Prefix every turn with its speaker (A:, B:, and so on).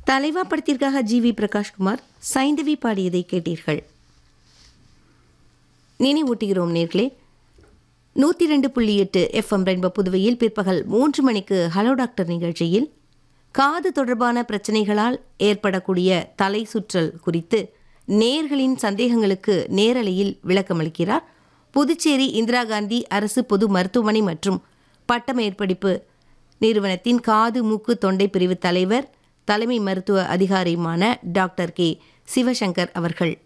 A: தலைவா படத்திற்காக G V Prakashkumar Saindhavi பாடியதை கேட்டீர்கள் நினைவூட்டுகிறோம் நேர்களே நூற்றி ரெண்டு புள்ளி எட்டு எஃப்எம் ரெயின்போ புதுவையில் பிற்பகல் மூன்று மணிக்கு ஹலோ டாக்டர் நிகழ்ச்சியில் காது தொடர்பான பிரச்சனைகளால் ஏற்படக்கூடிய தலை சுற்றல் குறித்து நேர்களின் சந்தேகங்களுக்கு நேரலையில் விளக்கமளிக்கிறார் புதுச்சேரி இந்திரா காந்தி அரசு பொது மருத்துவமனை மற்றும் பட்டமேற்படிப்பு நிறுவனத்தின் காது மூக்கு தொண்டை பிரிவு தலைவர் தலைமை மருத்துவ அதிகாரியுமான டாக்டர் கே சிவசங்கர் அவர்கள்